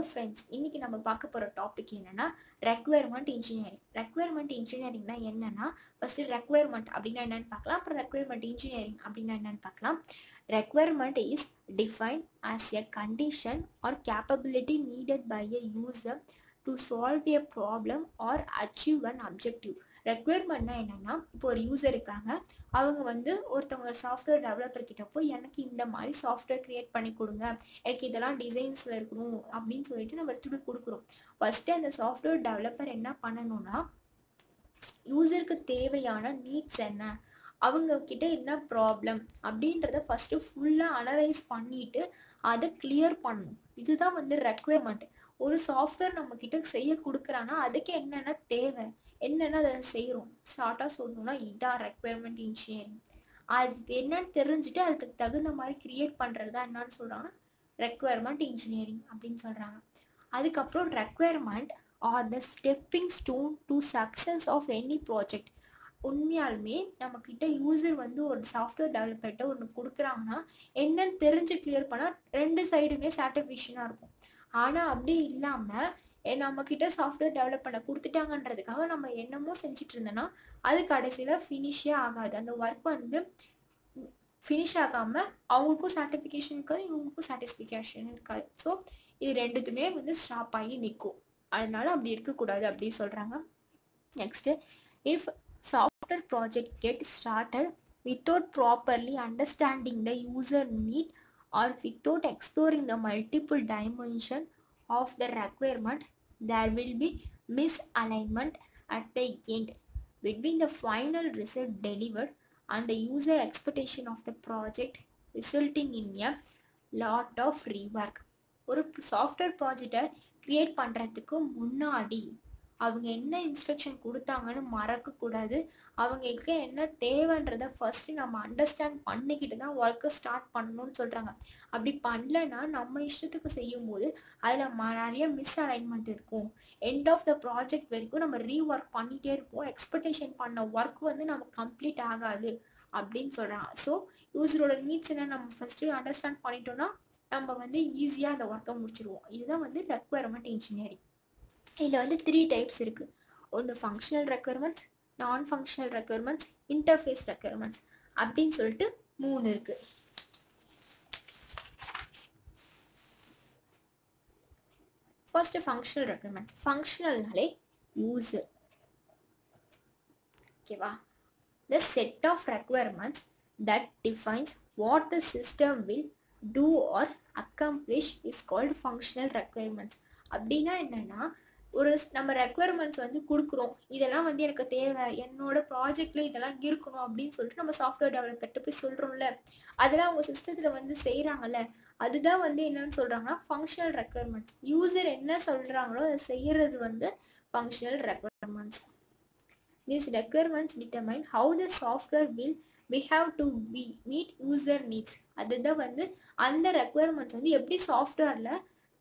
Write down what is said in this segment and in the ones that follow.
Friends இன்னைக்கு நம்ம பார்க்க போகிற டாபிக் என்னன்னா ரெக்குயர்மெண்ட் இன்ஜினியரிங் ரெக்குயர்மெண்ட் இன்ஜினியரிங்னா என்னன்னா ஃபர்ஸ்ட் ரெக்குயர்மெண்ட் அப்படின்னா என்னன்னு பார்க்கலாம் அப்புறம் ரெக்குயர்மெண்ட் இன்ஜினியரிங் அப்படின்னா என்னன்னு பார்க்கலாம் requirement is define as a condition or capability needed by a user to solve a problem or achieve an objective ரெக்குயர்மெண்ட்னா என்னன்னா இப்போ ஒரு யூசர் இருக்காங்க அவங்க வந்து ஒருத்தவங்க சாஃப்ட்வேர் டெவலப்பர் கிட்ட போய் எனக்கு இந்த மாதிரி சாஃப்ட்வேர் கிரியேட் பண்ணி கொடுங்க எனக்கு இதெல்லாம் டிசைன்ஸில் இருக்கணும் அப்படின்னு சொல்லிட்டு நம்ம எடுத்துட்டு போய் கொடுக்குறோம் ஃபஸ்ட்டு அந்த சாஃப்ட்வேர் டெவலப்பர் என்ன பண்ணணும்னா யூசருக்கு தேவையான நீட்ஸ் என்ன அவங்க கிட்ட என்ன ப்ராப்ளம் அப்படின்றத ஃபஸ்ட்டு ஃபுல்லாக அனலைஸ் பண்ணிட்டு அதை கிளியர் பண்ணணும் இதுதான் வந்து ரெக்குயர்மெண்ட் ஒரு சாஃப்ட்வேர் நம்ம கிட்ட செய்ய கொடுக்குறாங்கன்னா அதுக்கு என்னென்ன தேவை என்னென்ன அதை செய்கிறோம் ஷார்ட்டாக சொல்லணும்னா இதான் ரெக்குயர்மெண்ட் இன்ஜினியரிங் அது என்னன்னு தெரிஞ்சுட்டு அதுக்கு தகுந்த மாதிரி கிரியேட் பண்ணுறது தான் என்னன்னு சொல்கிறாங்கன்னா ரெக்குயர்மெண்ட் இன்ஜினியரிங் அப்படின்னு சொல்கிறாங்க அதுக்கப்புறம் requirement are the stepping stone to success of any project உண்மையாலுமே நம்மக்கிட்ட யூசர் வந்து ஒரு சாஃப்ட்வேர் டெவலப்பர்கிட்ட ஒன்று கொடுக்குறாங்கன்னா என்னன்னு தெரிஞ்சு கிளியர் பண்ணால் ரெண்டு சைடுமே சாட்டிஸ்ஃபேக்ஷனாக இருக்கும் ஆனால் அப்படி இல்லாமல் நம்மக்கிட்ட சாஃப்ட்வேர் டெவலப் பண்ண கொடுத்துட்டாங்கன்றதுக்காக நம்ம என்னமோ செஞ்சுட்டு இருந்தோன்னா அது கடைசியில் ஃபினிஷே ஆகாது அந்த ஒர்க் வந்து ஃபினிஷ் ஆகாமல் அவங்களுக்கும் சாட்டிஃபிகேஷன் இருக்காது இவங்களுக்கும் சாட்டிஸ்ஃபிகேஷன் இருக்காது ஸோ இது ரெண்டுத்துமே வந்து ஸ்டாப் ஆகி நிற்கும் அதனால அப்படி இருக்கக்கூடாது அப்படின்னு சொல்கிறாங்க next if software project get started without properly understanding the user need or without exploring the multiple dimension of the requirement, there will be misalignment at the end between the final result delivered and the user expectation of the project, resulting in a lot of rework. ஒரு software ப்ராஜெக்டை create பண்ணுறதுக்கு முன்னாடி அவங்க என்ன instruction கொடுத்தாங்கன்னு மறக்கக்கூடாது அவங்களுக்கு என்ன தேவைன்றத ஃபர்ஸ்ட் நம்ம அண்டர்ஸ்டாண்ட் பண்ணிக்கிட்டு தான் ஒர்க்கை ஸ்டார்ட் பண்ணணும்னு சொல்கிறாங்க அப்படி பண்ணலன்னா நம்ம இஷ்டத்துக்கு செய்யும்போது அதில் நிறைய மிஸ் அலைன்மெண்ட் இருக்கும் எண்ட் ஆஃப் த ப்ராஜெக்ட் வரைக்கும் நம்ம ரீ ஒர்க் பண்ணிகிட்டே இருப்போம் எக்ஸ்பெக்டேஷன் பண்ண ஒர்க் வந்து நமக்கு கம்ப்ளீட் ஆகாது அப்படின்னு சொல்கிறாங்க ஸோ யூஸரோட நீட்ஸ் என்ன நம்ம ஃபஸ்ட்டு அண்டர்ஸ்டாண்ட் பண்ணிட்டோம்னா நம்ம வந்து ஈஸியாக அந்த ஒர்க்கை முடிச்சிடுவோம் இதுதான் வந்து ரெக்குவயர்மெண்ட் இன்ஜினியரிங் இதில் வந்து த்ரீ டைப்ஸ் இருக்குது ஒன்று functional requirements non functional requirements interface requirements அப்படின்னு சொல்லிட்டு மூணு இருக்குது ஃபர்ஸ்ட் ஃபங்க்ஷனல் ரெக்குயர்மெண்ட்ஸ் ஃபங்க்ஷனல்னாலே யூஸர் ஓகேவா the set of requirements that defines what the system will do or accomplish is called functional requirements அப்படின்னா என்னென்னா ஒரு நம்ம ரெக்குயர்மெண்ட்ஸ் வந்து கொடுக்குறோம் இதெல்லாம் வந்து எனக்கு தேவை என்னோட ப்ராஜெக்டில் இதெல்லாம் இருக்கணும் அப்படின்னு சொல்லிட்டு நம்ம சாஃப்ட்வேர் டெவலப்பர்கிட்ட போய் சொல்கிறோம்ல அதெல்லாம் அவங்க சிஸ்டத்தில் வந்து செய்கிறாங்கல்ல அதுதான் வந்து என்னன்னு சொல்கிறாங்கன்னா ஃபங்க்ஷனல் ரெக்குயர்மெண்ட்ஸ் யூசர் என்ன சொல்கிறாங்களோ அதை செய்கிறது வந்து functional requirements this requirements determine how the software will we have to be meet user needs அதுதான் வந்து அந்த ரெக்குயர்மெண்ட்ஸ் வந்து எப்படி சாஃப்ட்வேரில்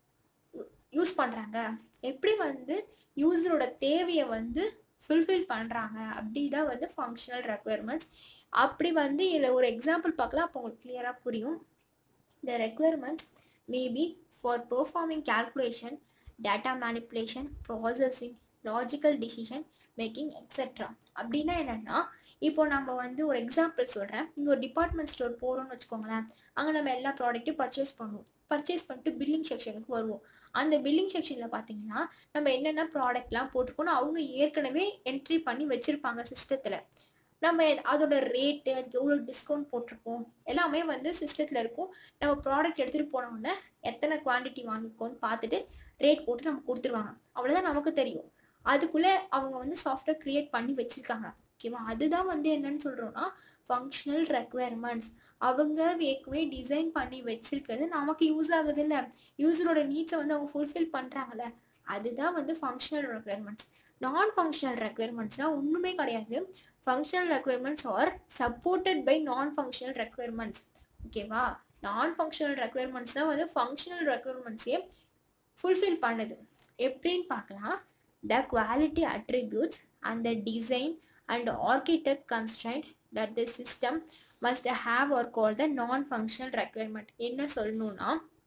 யூஸ் பண்ணுறாங்க எப்படி வந்து யூஸரோட தேவையை வந்து ஃபுல்ஃபில் பண்ணுறாங்க அப்படி தான் வந்து ஃபங்க்ஷனல் ரெக்குயர்மெண்ட்ஸ் அப்படி வந்து இதில் ஒரு எக்ஸாம்பிள் பார்க்கலாம் அப்போ உங்களுக்கு கிளியராக புரியும் the requirements maybe for performing calculation data manipulation processing logical decision making etcetera அப்படின்னா என்னென்னா இப்போ நம்ம வந்து ஒரு எக்ஸாம்பிள் சொல்கிறேன் இங்கே ஒரு டிபார்ட்மெண்ட் ஸ்டோர் போகிறோம்னு வச்சுக்கோங்களேன் அங்கே நம்ம எல்லா ப்ராடக்ட்டும் பர்ச்சேஸ் பண்ணுவோம் பர்ச்சேஸ் பண்ணிட்டு பில்லிங் செக்ஷனுக்கு வருவோம் அந்த பில்லிங் செக்ஷனில் பார்த்தீங்கன்னா நம்ம என்னென்ன ப்ராடக்ட்லாம் போட்டிருக்கோன்னு அவங்க ஏற்கனவே என்ட்ரி பண்ணி வச்சுருப்பாங்க சிஸ்டத்தில் நம்ம அதோட ரேட்டு அதுக்கு எவ்வளோ டிஸ்கவுண்ட் போட்டிருக்கோம் எல்லாமே வந்து சிஸ்டத்தில் இருக்கும் நம்ம ப்ராடக்ட் எடுத்துகிட்டு போனோடனே எத்தனை குவான்டிட்டி வாங்கிக்கோன்னு பார்த்துட்டு ரேட் போட்டு நம்ம கொடுத்துருவாங்க அவ்வளோதான் நமக்கு தெரியும் அதுக்குள்ளே அவங்க வந்து சாஃப்ட்வேர் க்ரியேட் பண்ணி வச்சுருக்காங்க ஓகேவா அதுதான் வந்து என்னன்னு சொல்கிறோன்னா ஃபங்க்ஷனல் ரெக்குயர்மெண்ட்ஸ் அவங்க ஏற்கனவே டிசைன் பண்ணி வச்சிருக்கிறது நமக்கு யூஸ் ஆகுது இல்லை யூஸரோட நீட்ஸை வந்து அவங்க ஃபுல்ஃபில் பண்ணுறாங்கல்ல அதுதான் வந்து ஃபங்க்ஷனல் ரெக்குயர்மெண்ட்ஸ் நான் ஃபங்க்ஷனல் ரெக்குயர்மெண்ட்ஸ்னால் ஒன்றுமே கிடையாது functional requirements are supported by non functional requirements ஓகேவா நான் ஃபங்க்ஷனல் ரெக்குயர்மெண்ட்ஸ் தான் வந்து ஃபங்க்ஷனல் ரெக்குயர்மெண்ட்ஸே ஃபுல்ஃபில் பண்ணுது எப்படின்னு பார்க்கலாம் the quality attributes and the design and architect constraint that the system must have or call the non functional requirement என்ன சொல்லணும்னா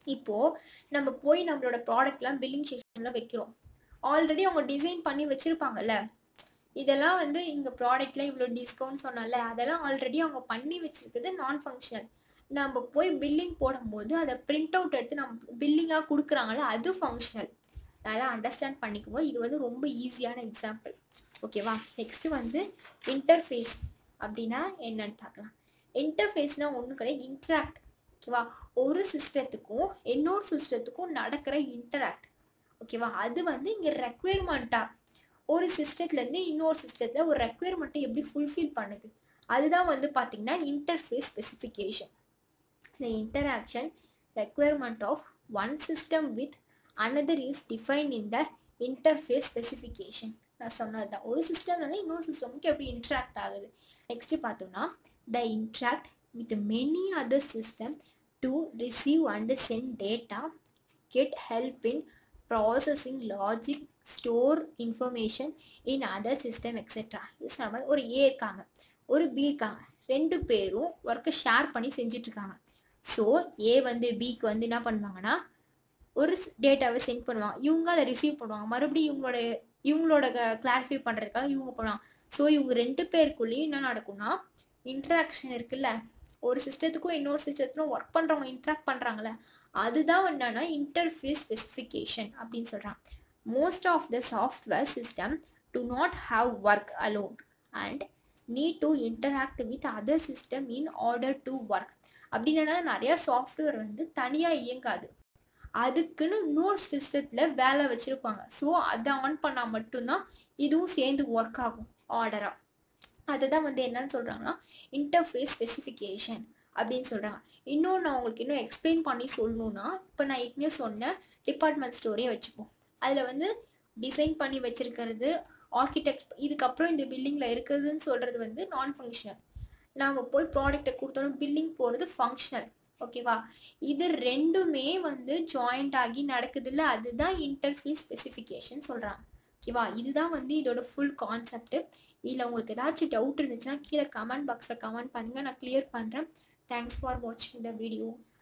இப்போ நம்ம போய் நம்மளோட ப்ராடக்ட்லாம் பில்லிங் செக்ஷன்ல வைக்கிறோம் ஆல்ரெடி அவங்க டிசைன் பண்ணி வச்சிருப்பாங்கல்ல இதெல்லாம் வந்து இங்க ப்ராடக்ட்ல இவ்வளோ டிஸ்கவுண்ட் சொன்னால அதெல்லாம் ஆல்ரெடி அவங்க பண்ணி வச்சிருக்கிறது நான் ஃபங்க்ஷனல் நம்ம போய் பில்லிங் போடும்போது அதை பிரிண்ட் அவுட் எடுத்து நம்ம பில்லிங்காக கொடுக்குறாங்கல்ல அது ஃபங்க்ஷனல் நல்லா அண்டர்ஸ்டாண்ட் பண்ணிக்குவோம் இது வந்து ரொம்ப ஈஸியான எக்ஸாம்பிள் ஓகேவா நெக்ஸ்ட் வந்து இன்டர்ஃபேஸ் அப்படின்னா என்னன்னு பார்க்கலாம் இன்டர்ஃபேஸ்னா ஒன்றும் கிடையாது இன்ட்ராக்ட் ஓகேவா ஒரு சிஸ்டத்துக்கும் இன்னொரு சிஸ்டத்துக்கும் நடக்கிற இன்டராக்ட் ஓகேவா அது வந்து இங்கே ரெக்குயர்மெண்ட்டா ஒரு சிஸ்டத்துலேருந்து இன்னொரு சிஸ்டத்தில் ஒரு ரெக்குயர்மெண்ட்டை எப்படி ஃபுல்ஃபில் பண்ணுது அதுதான் வந்து பார்த்தீங்கன்னா interface specification the interaction requirement of one system with another is defined in the interface specification நான் சொன்னது தான் ஒரு சிஸ்டம்ல இன்னொரு சிஸ்டமுக்கு எப்படி இன்ட்ராக்ட் ஆகுது நெக்ஸ்ட் பார்த்தோம்னா the interact with many other system to receive and send data get help in processing logic store information in other system etcetera இது சொன்ன மாதிரி ஒரு ஏ இருக்காங்க ஒரு பி இருக்காங்க ரெண்டு பேரும் ஒர்க்கை ஷேர் பண்ணி செஞ்சுட்டு இருக்காங்க ஸோ ஏ வந்து பிக்கு வந்து என்ன பண்ணுவாங்கன்னா ஒரு டேட்டாவை சென்ட் பண்ணுவாங்க இவங்க அதை ரிசீவ் பண்ணுவாங்க மறுபடியும் இவங்களோட இவங்களோட கிளாரிஃபை பண்ணுறதுக்காக இவங்க பண்ணுவாங்க ஸோ இவங்க ரெண்டு பேருக்குள்ளேயும் என்ன நடக்கும்னா இன்ட்ராக்ஷன் இருக்குல்ல ஒரு சிஸ்டத்துக்கும் இன்னொரு சிஸ்டத்துக்கும் ஒர்க் பண்ணுறவங்க இன்ட்ராக்ட் பண்ணுறாங்களே அதுதான் என்னன்னா இன்டர்ஃபேஸ் ஸ்பெசிஃபிகேஷன் அப்படின்னு சொல்கிறாங்க most of the software system do not have work alone and need to interact with other system in order to work அப்படின்னா நிறைய சாஃப்ட்வேர் வந்து தனியாக இயங்காது அதுக்குன்னு இன்னொரு சிஸ்டத்தில் வேலை வச்சுருப்பாங்க ஸோ அதை ஆன் பண்ணால் மட்டும்தான் இதுவும் சேர்ந்து ஒர்க் ஆகும் ஆர்டராக அதை தான் வந்து என்னன்னு சொல்கிறாங்கன்னா இன்டர்ஃபேஸ் ஸ்பெசிஃபிகேஷன் அப்படின்னு சொல்கிறாங்க இன்னும் நான் உங்களுக்கு இன்னும் எக்ஸ்பிளைன் பண்ணி சொல்லணும்னா இப்போ நான் ஏற்கனவே சொன்ன டிபார்ட்மெண்ட் ஸ்டோரியை வச்சுப்போம் அதில் வந்து டிசைன் பண்ணி வச்சிருக்கிறது ஆர்கிடெக்ட் இதுக்கப்புறம் இந்த பில்டிங்கில் இருக்குதுன்னு சொல்கிறது வந்து நான் ஃபங்க்ஷனல் நாம் போய் ப்ராடக்ட்டை கொடுத்தோம் பில்லிங் போகிறது ஃபங்க்ஷனல் ஓகேவா இது ரெண்டுமே வந்து ஜாயிண்ட் ஆகி நடக்குதுல்ல அதுதான் இன்டர்ஃபேஸ் ஸ்பெசிஃபிகேஷன் சொல்கிறாங்க ஓகேவா இதுதான் வந்து இதோட ஃபுல் கான்செப்ட் இதில் உங்களுக்கு ஏதாச்சும் டவுட் இருந்துச்சுன்னா கீழே கமெண்ட் பாக்ஸில் கமெண்ட் பண்ணுங்கள் நான் கிளியர் பண்ணுறேன் தேங்க்ஸ் ஃபார் வாட்சிங் த வீடியோ